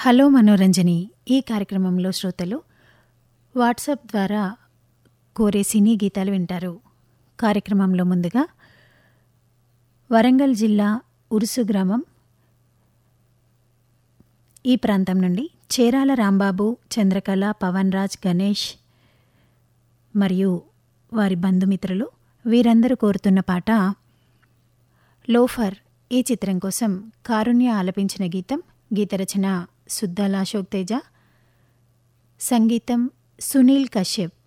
hello మనోరంజని ఈ కార్యక్రమంలో శ్రోతలు వాట్సాప్ ద్వారా కోరే సినీ గీతాలు వింటారు కార్యక్రమంలో ముందుగా వరంగల్ జిల్లా ఉరుసు గ్రామం ఈ ప్రాంతం నుండి చేరాల రాంబాబు చంద్రకళ పవన్ రాజ్ గణేష్ మరియు వారి బంధుమిత్రులు వీరందరూ కోరుతున్న పాట లోఫర్ ఈ చిత్రం కోసం కారుణ్య ఆలపించిన గీతం గీతరచన సుద్దాల అశోక్ తేజ సంగీతం సునీల్ కశ్యప్